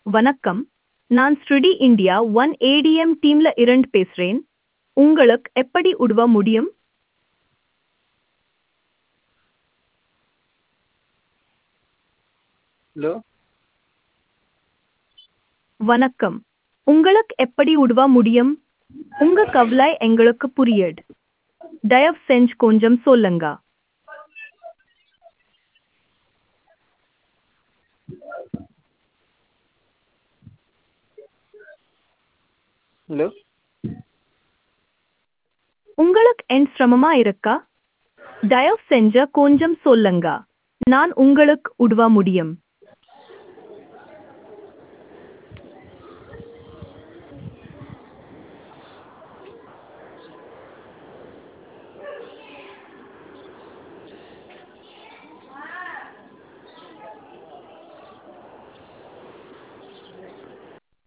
வணக்கம் நான் ஸ்ருடி இந்தியா ஒன் ஏடிஎம் டீம்ல இருந்து பேசுறேன் உங்களுக்கு எப்படி உதவ முடியும் ஹலோ வணக்கம் உங்களுக்கு எப்படி உதவ முடியும் உங்க கவலை எங்களுக்கு புரியுது தயவு செஞ்சு கொஞ்சம் சொல்லுங்க ஹலோ உங்களுக்கு என் சிரமமா இருக்கா தயவு செஞ்ச கொஞ்சம் சொல்லுங்க நான் உங்களுக்கு உதவ முடியும்